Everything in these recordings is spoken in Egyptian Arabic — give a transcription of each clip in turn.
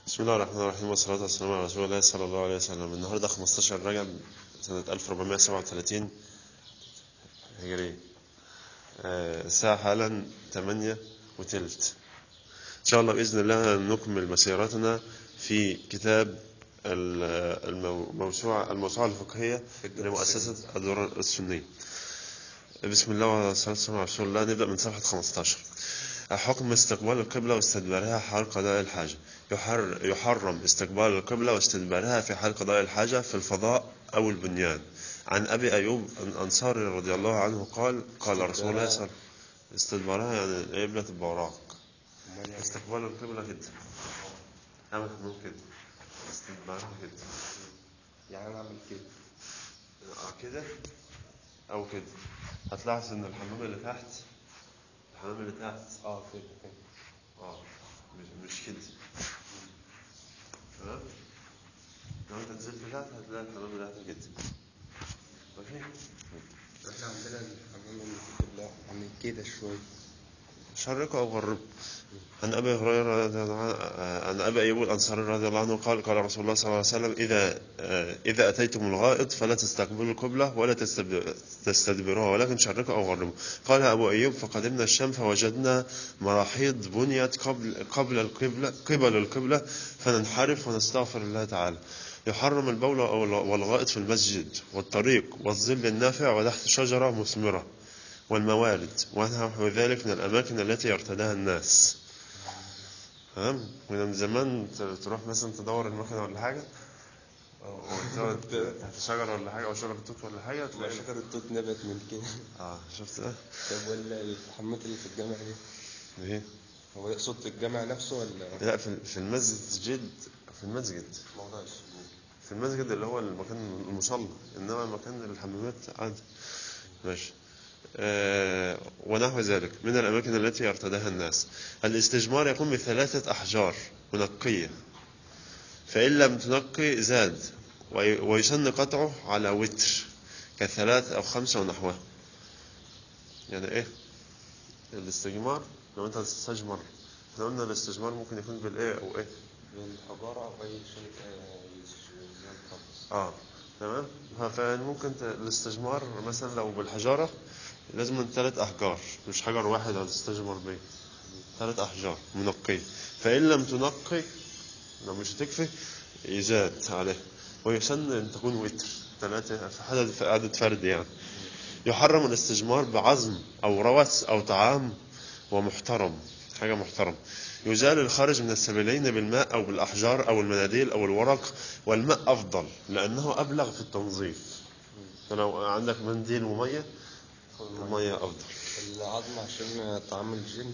بسم الله الرحمن الرحيم والصلاة والسلام على رسول الله صلى الله عليه وسلم النهاردة 15 رجب سنة 1437 هجرية آه، الساعة حالا 8 وتلت إن شاء الله بإذن الله نكمل مسيرتنا في كتاب ال- المو- الموسوعة الموسوعة الفقهية لمؤسسة الدورة السنية بسم الله والصلاة والسلام على رسول الله نبدأ من صفحة 15 حكم استقبال القبلة واستدبارها حال قضاء الحاجة يحر يحرم استقبال القبلة واستدبارها في حال قضاء الحاجة في الفضاء أو البنيان عن أبي أيوب الأنصاري رضي الله عنه قال قال رسول الله صلى الله عليه وسلم استدبارها يعني القبلة تبقى وراك أمال يعني استقبال القبلة كده أعمل حمام كده استدبارها كده يعني أنا أعمل كده آه كده أو كده هتلاحظ إن الحمام اللي تحت الحمام اللي تحت أه كده كده اه مش مش كده تمام لو انت نزلت تحت هتلاقي الحمام اللي تحت كده ماشي إحنا عندنا الحمام اللي في القبلة عامل كده شوية شرقه او غربه عن ابي هريره رضي الله عنه عن ابي ايوب الانصاري رضي الله عنه قال قال رسول الله صلى الله عليه وسلم اذا آه، اذا اتيتم الغائط فلا تستقبلوا القبله ولا تستب- تستدبروها ولكن شرقوا او غربوا قال ابو ايوب فقدمنا الشام فوجدنا مراحيض بنيت قبل قبل القبله قبل القبله فننحرف ونستغفر الله تعالى يحرم البول أو- والغائط في المسجد والطريق والظل النافع وتحت شجره مثمره والموارد ونحو ذلك من الأماكن التي يرتداها الناس تمام من زمان ت- تروح مثلا تدور المكنة ولا حاجة وتقعد تحت شجرة ولا حاجة أو شجرة توت ولا حاجة لا تلاقي شجر التوت نبت من كده اه شفت ده؟ طب ولا الحمامات اللي في الجامع دي ايه؟ هو يقصد في الجامع نفسه ولا لا في في المسجد في المسجد موضوع السجود في المسجد اللي هو المكان المصلى انما مكان الحمامات عادي ماشي آه ونحو ذلك من الاماكن التي يرتداها الناس الاستجمار يكون بثلاثه احجار منقيه فان لم تنقي زاد وي- ويسن قطعه على وتر كثلاث او خمسه ونحوها يعني ايه الاستجمار لو انت هتستجمر احنا قلنا الاستجمار ممكن يكون بالايه او ايه بالحجارة أو أي شيء آه، يزال خالص اه تمام فممكن ت- الاستجمار مثلا لو بالحجارة لازم ثلاث أحجار مش حجر واحد هتستجمر بيه ثلاث أحجار منقية فإن لم تنقي لو مش هتكفي يزاد عليه ويسن أن تكون وتر ثلاثة في عدد في عدد فرد يعني يحرم الاستجمار بعظم أو روث أو طعام ومحترم حاجة محترم يزال الخارج من السبيلين بالماء أو بالأحجار أو المناديل أو الورق والماء أفضل لأنه أبلغ في التنظيف فلو عندك منديل ومية المية أفضل العظم عشان طعام الجن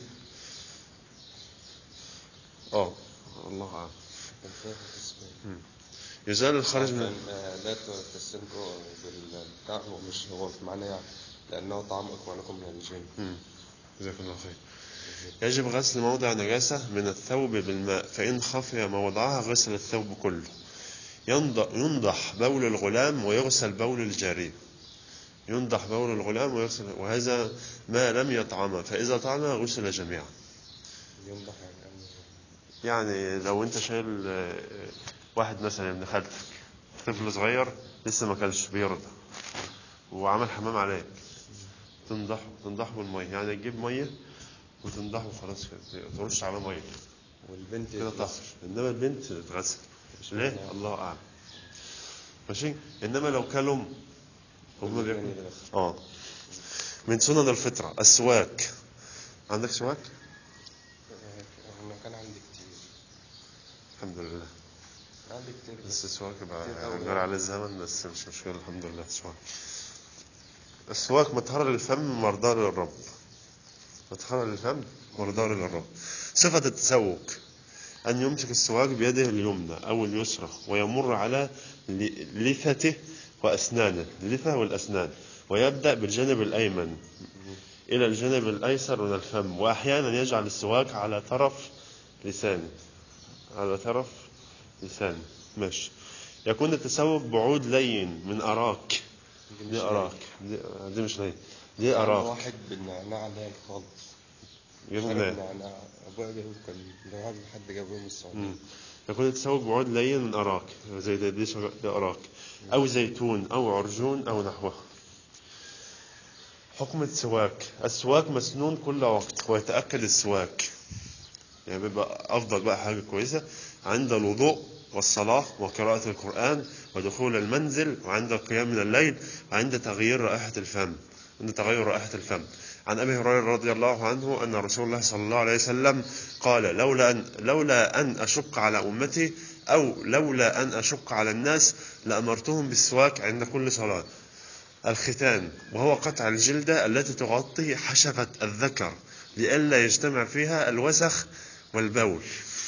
اه الله أعلم كان فيها اسمه يزال الخارج من كان، آه، لا تستنقوا بالبتاع هو مش هو في معنى يعني لأنه طعام إخوانكم من الجن مم. جزاك الله خير يجب غسل موضع نجاسة من الثوب بالماء فإن خفي موضعها غسل الثوب كله ينض- ينضح بول الغلام ويغسل بول الجارية ينضح بول الغلام ويغسل وهذا ما لم يطعم فإذا طعم غسل جميعا ينضح يعني يعني لو انت شايل آه، واحد مثلا ابن خالتك طفل صغير لسه ما كانش بيرضع وعمل حمام عليك تنضحه تنضحه بالميه يعني تجيب ميه وتنضحه خلاص كده ترش على ميه والبنت كده طهر انما البنت تتغسل ليه الله اعلم ماشي انما لو كلم هم بياكلوا اه من سنن الفطره السواك عندك سواك أنا كان عندي كتير الحمد لله عندي كتير بس السواك كتير بقى أوي غير يعني. عليه الزمن بس مش مشكلة الحمد لله السواك السواك مطهرة للفم مرضاة للرب مطهرة للفم مرضاة للرب صفة التسوك أن يمسك السواك بيده اليمنى أو اليسرى ويمر على ل- لثته وأسنانه اللثة والأسنان ويبدأ بالجانب الأيمن إلى الجانب الأيسر من الفم وأحيانا يجعل السواك على طرف لسانه على طرف لسانه ماشي يكون التسوق بعود لين من أراك دي أراك دي, دي مش لين دي أراك أراك واحد بالنعناع ده خالص جبنا شرب منين؟ نعناع أبويا جابه كان ده واحد حد جابه من السعودية مم. يكون يتسوق بعود لين من أراك زي ده دي شجر ده أراك أو زيتون أو عرجون أو نحوه حكم السواك السواك مسنون كل وقت ويتأكد السواك يعني بيبقى أفضل بقى حاجة كويسة عند الوضوء والصلاة وقراءة القرآن ودخول المنزل وعند القيام من الليل وعند تغيير رائحة الفم عند تغير رائحة الفم عن أبي هريرة رضي الله عنه أن رسول الله صلى الله عليه وسلم قال لولا أن, لولا أن أشق على أمتي أو لولا أن أشق على الناس لأمرتهم بالسواك عند كل صلاة الختان وهو قطع الجلدة التي تغطي حشفة الذكر لئلا يجتمع فيها الوسخ والبول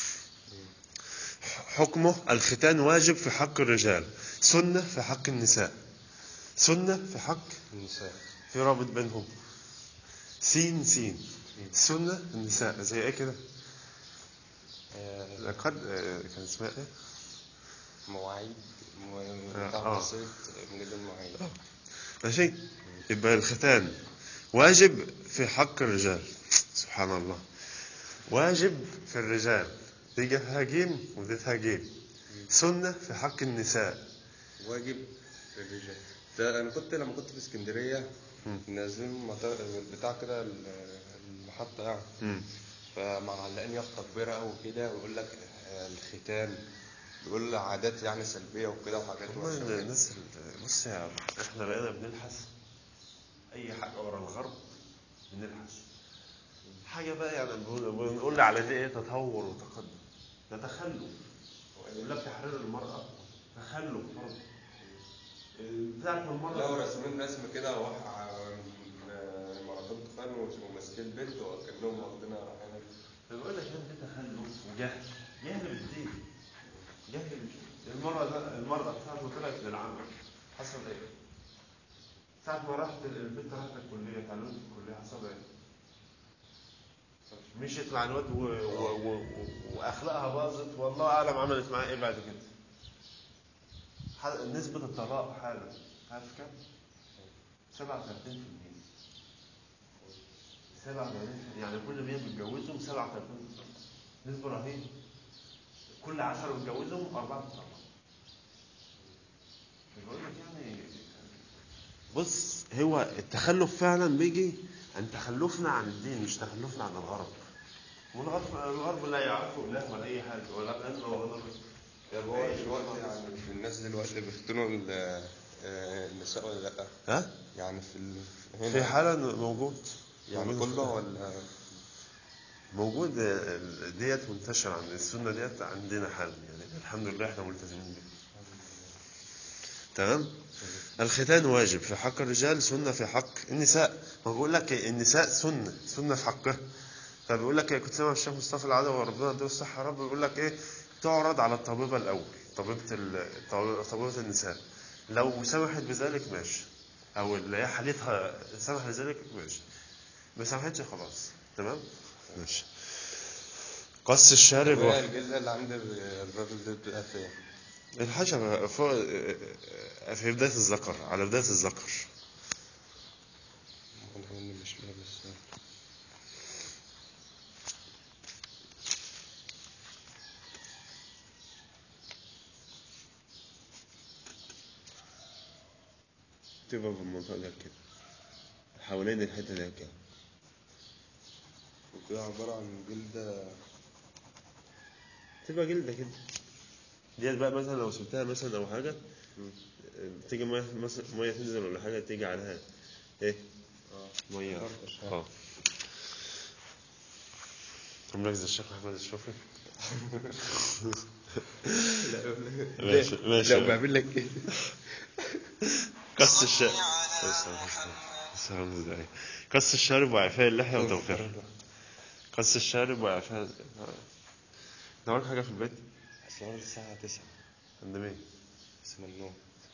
حكمه الختان واجب في حق الرجال سنة في حق النساء سنة في حق النساء في رابط بينهم سين سين سنة النساء زي ايه كده آه، لقد آه، كان اسمها ايه مواعيد مو- آه. بتاع بسيط ميلاد المواعيد ماشي يبقى الختان واجب في حق الرجال سبحان الله واجب في الرجال دي جابها جيم وديتها جيم سنة في حق النساء واجب للرجال ده انا كنت لما كنت في اسكندريه مم. نازلين مطار بتاع كده ال- المحطه يعني مم. فمعلقين يافطه كبيره قوي كده ويقول لك آه، الختان بيقول عادات يعني سلبيه وكده وحاجات والله وحشة وكده. الناس ال- بص يا عم احنا بقينا بنلحس اي حاجه ورا الغرب بنلحس حاجه بقى يعني بنقول بنقول على دي ايه تطور وتقدم ده تخلف يقول لك تحرير المراه تخلف برضه بتاعت لا المراه ورسمين رسم كده واحد مرتين تخان وماسكين بنت وكانهم واخدينها رايحين بقول لك يعني ده تخلف وجهل جهل بالدين جهل بالدين المرأة ده المرأة ساعة ما طلعت للعمل حصل ايه؟ ساعة ما راحت البنت راحت الكلية اتعلمت في الكلية حصل ايه؟ مشيت مع الواد و... و... و... و... واخلاقها باظت والله اعلم عملت معاه ايه بعد كده. ح- نسبة الطلاق حالا عارف كام؟ 37% 37 يعني كل 100 بيتجوزهم 37 نسبة رهيبة كل 10 بيتجوزهم أربعة بيطلقوا بقول لك يعني بص هو التخلف فعلا بيجي عن تخلفنا عن الدين مش تخلفنا عن الغرب والغرب الغرب لا يعرفوا الله ولا اي حاجه ولا علم ولا نظر هو دلوقتي يعني الناس دلوقتي بيختنوا ال- آه، النساء ولا لا؟ ها يعني في ال... هنا في حاله موجود يعني موجود. كله ولا موجود آه، ديت منتشرة عند السنة ديت عندنا حالا يعني الحمد لله احنا ملتزمين بيها تمام الختان واجب في حق الرجال سنة في حق النساء ما بقول لك النساء سنة سنة في حقها فبيقول لك كنت سامع الشيخ مصطفى العدوي وربنا يديه الصحة يا رب بيقول لك ايه تعرض على الطبيبة الأول طبيبة ال- طبيبة النساء لو سمحت بذلك ماشي أو اللي هي حالتها سمح بذلك ماشي ما سمحتش خلاص تمام ماشي قص الشارب هي و... الجلدة اللي عند الراجل ده بتبقى فين؟ الحشرة فوق في بداية الذكر على بداية الذكر أنا إني مش لابس تبقى في المنطقة دي كده حوالين الحتة دي كده وكده عبارة عن جلدة تبقى جلدة كده ديت بقى مثلا لو سبتها مثلا أو حاجة تيجي مية مثلا مية تنزل ولا حاجة تيجي عليها إيه اه مية فرقش. اه عمرك زي الشيخ محمد الشوفي ماشي ماشي لا بعمل لك كده قص الشارب السلام عليكم قص الشارب وإعفاء اللحية وتوفيرها قص الشارب وإعفاء نورك حاجة في البيت أصل الساعة 9 عند مين؟ بس من النوم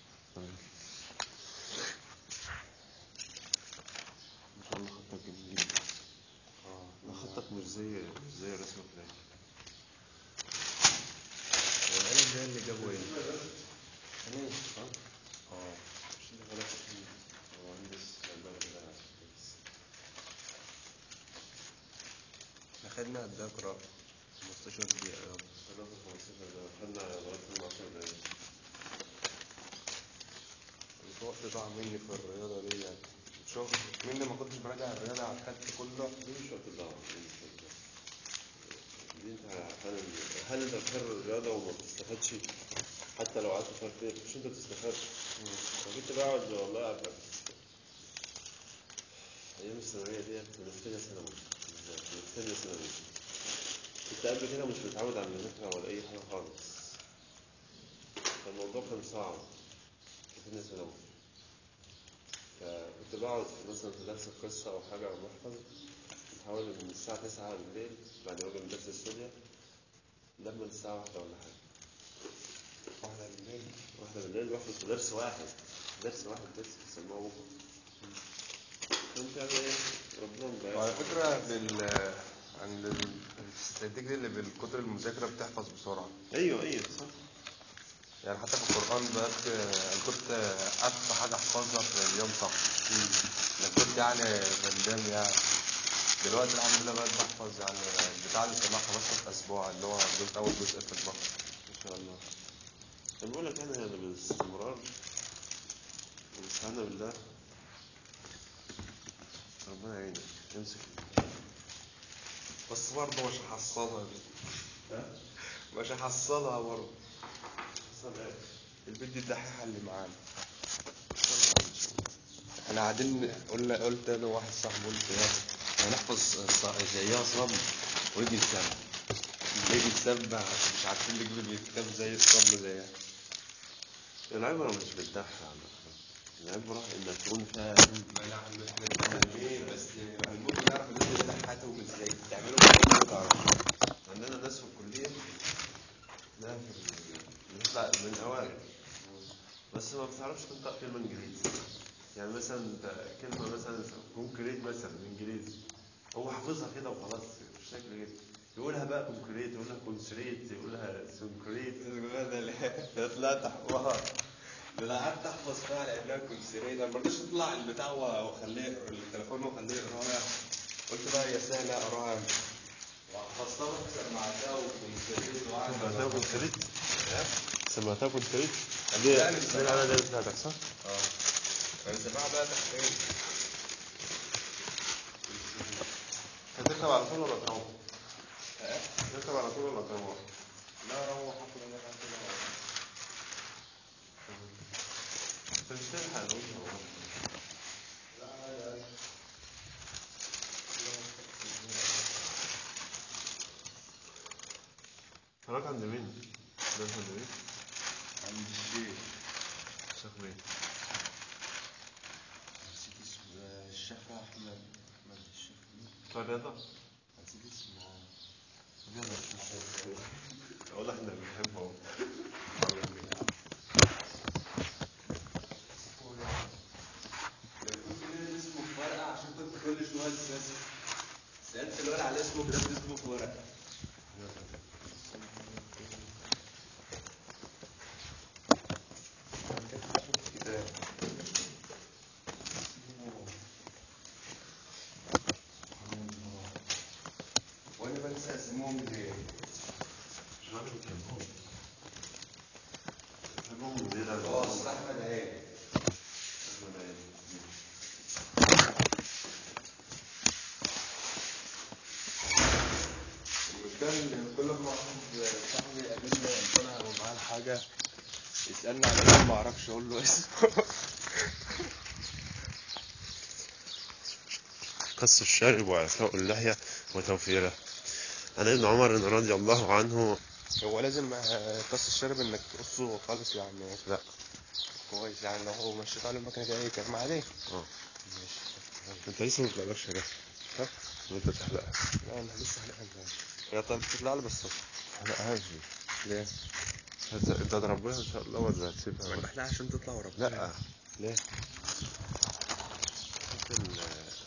ما شاء الله خطك جميل جدا اه لا خطك مش زي مش زي رسمك ده هو القلم ده اللي جابه ايه؟ انا اه مش اللي غلط فيه هو مهندس عندنا كده احنا خدنا قد ايه قراءة 15 دقيقة يلا ثلاثة 15 ده ضاع مني في الرياضة دي يعني شوف مني ما كنتش براجع الرياضة على الخط كله دي مش وقت ضاع دي مش وقت ضاع. دي انت هل هل انت بتحر الرياضة وما بتستفادش حتى لو قعدت شهر كتير مش انت بتستفاد انا كنت بقعد والله قبل ايام الثانوية ديت انا في تانية ثانوي بالذات، أنا في تانية ثانوي كنت قبل كده مش متعود على المذاكرة ولا أي حاجة خالص فالموضوع كان صعب في تانية ثانوي فكنت بقعد مثلا في درس القصة أو حاجة أو محفظ بحاول من الساعة تسعة بالليل بعد ما أجي من درس السوريا لما الساعة واحدة ولا حاجة واحدة بالليل واحدة بالليل بحفظ في درس واحد درس واحد بس بيسموه بكرة كنت يعني إيه ربنا مبارك وعلى فكرة بال عند ال- الاستاتيك دي اللي بالكتر المذاكرة بتحفظ بسرعة أيوه أيوه صح يعني حتى في القرآن بقت أنا كنت أكتر حاجة أحفظها في اليوم صح أنا كنت يعني بندم يعني دلوقتي الحمد لله بقيت بحفظ يعني بتاع اللي سمعها بس في أسبوع اللي هو جزء أول جزء في البقرة إن شاء الله أنا بقول لك أنا يعني باستمرار واستعنا بالله ربنا يعينك امسك بس برضه مش هحصلها دي ها؟ مش هحصلها برضه حصل ايه؟ البنت الدحيحة اللي معانا احنا قاعدين قلنا قلت انا وواحد صاحبي قلت ايه هنحفظ ص- زيها صم ويجي يسبح يجي يسبح مش عارفين نجيب الكتاب زي الصم زيها العبرة مش بالدح يا عم أحمد. العبرة إنك تكون فاهم ما نعم احنا بنتكلم بس المهم نعرف الناس اللي دحاتهم ازاي تعملوا كده تعرف عندنا ناس في الكلية لا في ال- بنطلع من أوائل بس ما بتعرفش تنطق كلمة إنجليزي يعني مثلا أنت كلمة مثلا كونكريت مثلا إنجليزي هو حافظها كده وخلاص بالشكل كده يقولها بقى كونكريت يقولها كونسريت يقولها سونكريت ده اللي طلعت حوار ده انا قعدت احفظ فيها لانها كونسريت انا ما رضيتش اطلع البتاع واخليه يقرا التليفون واخليه يقراها قلت بقى يا سهل اقراها وحفظتها اكتر مع ده وكونسريت سمعتها وقعدت كونكريت سمعتها كونكريت أنا دي يعني دي سمعت. العلامة دي بتاعتك صح؟ اه فانسمعها بقى تحتاج هتركب على طول ولا تروح؟ هتركب على طول ولا تروح؟ لا روح اخد انا بقى كده انت مش تلحق لو انت روحت. لا لا حضرتك عند مين؟ درس عند مين؟ عند الشيخ شيخ مين؟ نسيت اسمه الشيخ احمد احمد الشيخ مين؟ بتوع الرياضة؟ نسيت اسمه واضح انك بتحبه كنت كده اسمه في ورقة عشان كنت كل شوية بس سألت الولد على اسمه كتبت اسمه في ورقة وانا بنسى اسمهم ليه؟ مش عارف بتحبهم بتحبهم زيادة اه اصل احمد عين المشكلة إن كل ما واحد صاحبي يقابلني طلع ومعاه الحاجة يسألني على اسمه ما اعرفش اقول له اسمه قص الشارب وإعفاء اللحية وتوفيرها عن ابن عمر رضي الله عنه هو لازم آه، قص الشارب انك تقصه خالص يعني لا كويس يعني لو هو مشيت على المكنة دي كان ما عليه اه انت لسه ما طلعلكش ريحة ها؟ وانت تحلقها لا انا لسه هنقلها هي طب تطلع لي بس تحلقهاش ليه؟ هت- انت هتربيها ان شاء الله ولا هتسيبها ما ولا بحلقها عشان تطلع ورا لا ليه؟ شفت ال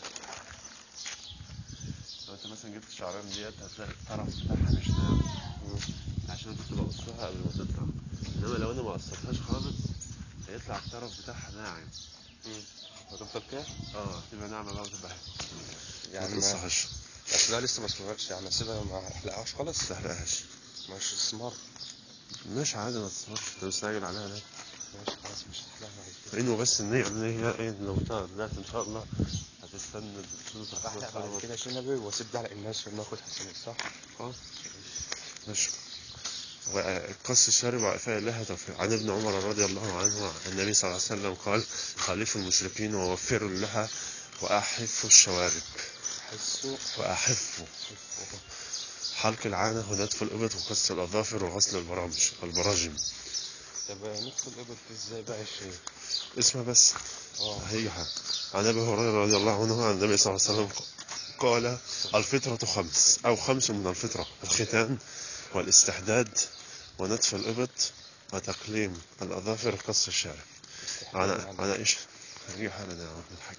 لو انت مثلا جبت الشعران ديت هتلاقي الطرف بتاعها مش ناعم عشان كنت بقصها قبل ما تطلع انما لو انا ما قصيتهاش خالص هيطلع الطرف بتاعها ناعم هتفضل كده؟ اه تبقى ناعمه بقى وتبقى حلوه يعني ما ما تقصهاش بس لا لسه ما اسمهاش يعني اسيبها ما احلقهاش خالص ما تحرقهاش مش اسمار مش عادي ما تقصهاش انت مستعجل عليها ليه؟ ماشي خلاص مش هحلها بعد كده فإنه بس النية إن هي إيه لو طلعت إن شاء الله هتستنى سورة احلق بعد الرحمن كده شنبي واسيب ده على الناس وناخد حسنات صح؟ اه ماشي وقص الشارب وإعفاء اللحية توفيق. عن ابن عمر رضي الله عنه عن النبي صلى الله عليه وسلم قال خالفوا المشركين ووفروا اللحى وأحفوا الشوارب حسه وأحفوا حلق العانة ونتف الإبط وقص الأظافر وغسل البرامج البراجم طب ندخل الابط دي ازاي بقى يا شيخ؟ اسمها بس اه هي حاجة عن أبي هريرة رضي الله عنه عن النبي صلى الله عليه وسلم قال الفطرة خمس أو خمس من الفطرة الختان والاستحداد ونتف الإبط وتقليم الأظافر قص الشارع عن عن عائشة هي حالة يا عبد الحاج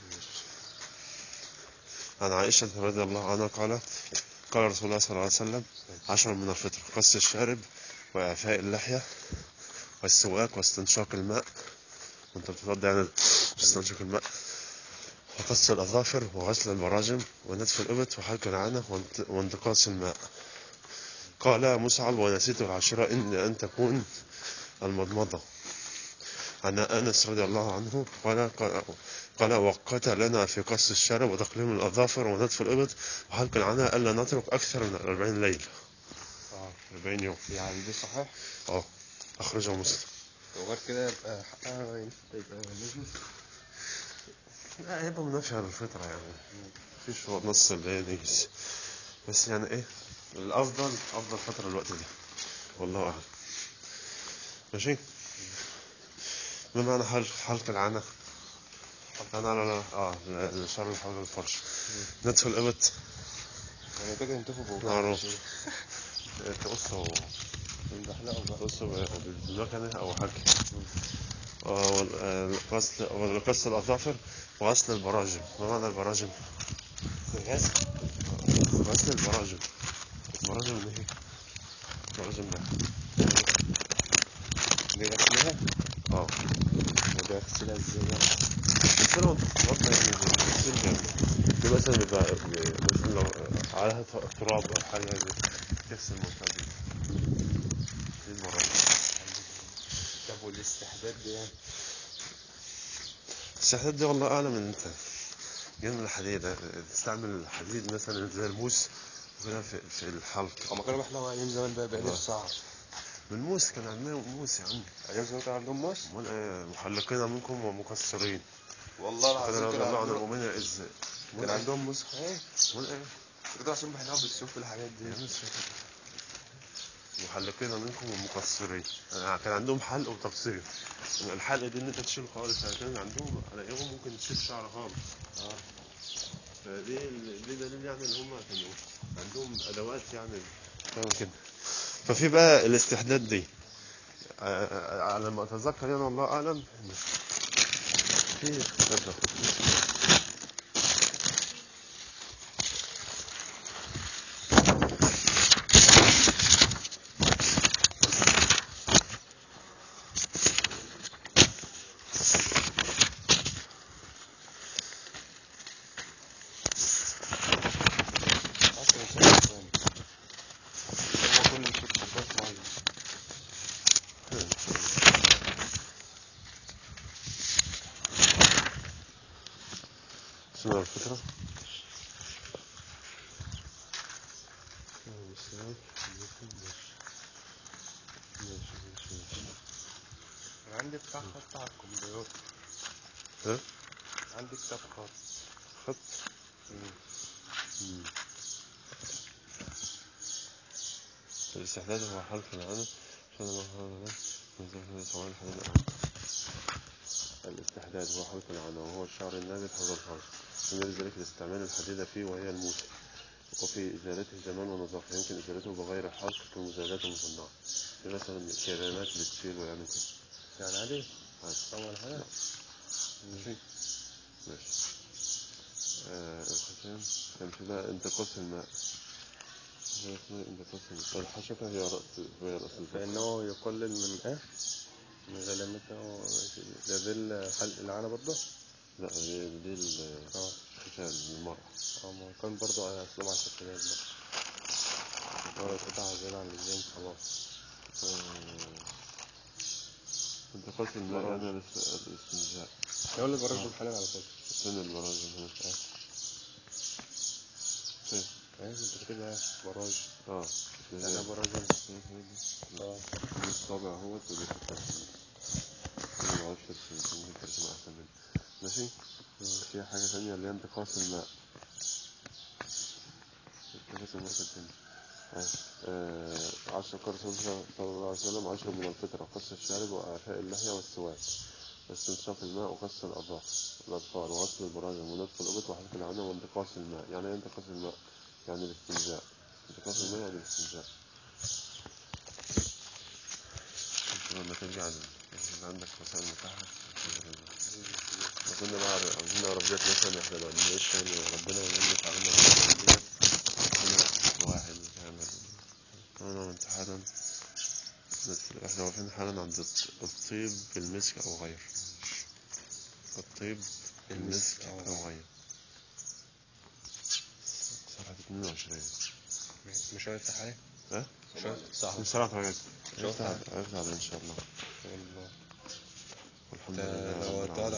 عن عائشة رضي الله عنها قال قال رسول الله صلى الله عليه وسلم عشر من الفطر قص الشارب وإعفاء اللحية والسواك واستنشاق الماء وانت بتفضل يعني تستنشق الماء وقص الأظافر وغسل البراجم ونتف الإبط وحلق العانة وانت- وانتقاص الماء قال مصعب ونسيت العاشرة إن أن تكون المضمضة عن أنس رضي الله عنه قال قال- قال وقت لنا في قص الشارب وتقليم الأظافر ونتف الإبط وحلق العانة ألا نترك أكثر من 40 ليلة اه 40 يوم يعني دي صحيح؟ اه أخرجه مسلم وغير كده يبقى حقها يبقى نجم لا هيبقى منافي على الفطرة يعني مفيش هو نص اللي هي دي بس يعني ايه الأفضل أفضل فترة الوقت ده والله أعلم ماشي ما معنى حلق حلق العنة أنا لا لا اه الشر حول الفرش نتف الإبط يعني كده ينتفوا بوجع معروف. يا شيخ. تقصه بنحلقه بقى تقصه بالمكنة أو حاجة اه وال- آه، غسل غسل الأظافر وغسل البراجم ما معنى البراجم؟ الغسل غسل البراجم البراجم اللي هي البراجم ده دي غسلها اه وده غسلها ازاي بقى؟ بس انا بتوضى يعني بتغسل يعني دي مثلا بيبقى ب- مثلا لو عليها ت- تراب او حاجه زي تغسل المنطقه دي دي البراجم طب والاستحداد ده يعني السحدات دي والله اعلم ان انت جاي من الحديد تستعمل الحديد مثلا زي الموس وكده في, في الحلق هما كانوا بيحلقوا ايام زمان بقى بقى الله. نص ساعة بالموس كان عندنا موس يا عم ايام زمان كان عندهم موس امال ايه محلقين منكم ومكسرين والله فانا العظيم رضي كان الله عن عندهم المؤمنين اذ كان عندهم موس ايه امال ايه كده عشان بيحلقوا بالسيوف والحاجات دي يا مصر محلقين منكم ومقصرين أنا كان عندهم حلق وتقصير الحلق دي ان انت تشيل خالص يعني كان عندهم على ايامهم ممكن تشيل شعر خالص اه فدي دي دليل يعني ان هم كانوا عندهم ادوات يعني تعمل كده ففي بقى الاستحداد دي آه، على ما اتذكر يعني الله اعلم إن في استحداد عشرة سنة تاني هو كل ست كوبايات مية شنو الفكرة؟ أنا عندي بتاع خط على الكمبيوتر ها؟ عندي كتاب خط خط مم. الاستحداد هو حلق العنب عشان الله هذا ده من زمان طوال الحديد الاستحداد هو حلق العنب وهو الشعر النابت حول الفرج ومن ذلك الاستعمال الحديدة فيه وهي الموسى وفي إزالته زمان ونظافة يمكن إزالته بغير حلق كالمزالات المصنعة في مثلا كيرانات بتشيل ويعمل كده يعني عادي عادي. أول حاجة ماشي ماشي آه الختام كان في بقى انتقاص الماء هو اسمه انتقاص الماء الحشفة هي رأس هي رأس الفم فإنه يقلل من إيه؟ من غلامته ده ذل حلق العانة برضه؟ لا هي دي ال- اه الختان للمرأة اه ما كان برضه على أسلوب على الشكلات ده اه قطع زيادة عن اللزوم خلاص آه، انتقاص انتقاص الماء يعني الاست- الاستنجاء يقول لك الرجل حلال على فكرة فين البراز هنا فين ايه انت كاتبها براج اه يعني ده براج اه دي الصابع اهوت ودي الخط انا ما اعرفش ارسم ممكن ترسم احسن مني ماشي في حاجة تانية اللي هي انتقاص الماء انتقاص الماء في الدنيا آه، عشر قال صلى الله عليه وسلم عشر من الفطرة قص الشارب وإعفاء اللحية والسواك واستنشاق الماء وقص الأظافر الأظفار وغسل البراجم ونطف الإبط وحلق العنب وانتقاص الماء يعني إيه انتقاص الماء يعني الاستنجاء انتقاص الماء يعني الاستنجاء شوف لما ترجع عن يبقى عندك مسائل متاحة احنا كنا بقى عاوزين نعرف ديت مثلا احنا ما بنعيش يعني ربنا يمن تعلمنا الحاجات ديت ربنا واحد وتعمل انا وامتحانا احنا واقفين حالا عند الط- الطيب بالمسك او غير الطيب بالمسك او غير صفحة 22 مش هيفتح حاجة ها؟ مش هيفتح صح بسرعة حاجات شوف. افتح افتح ان شاء الله والله والحمد انت لله لو رب تقعد العالمين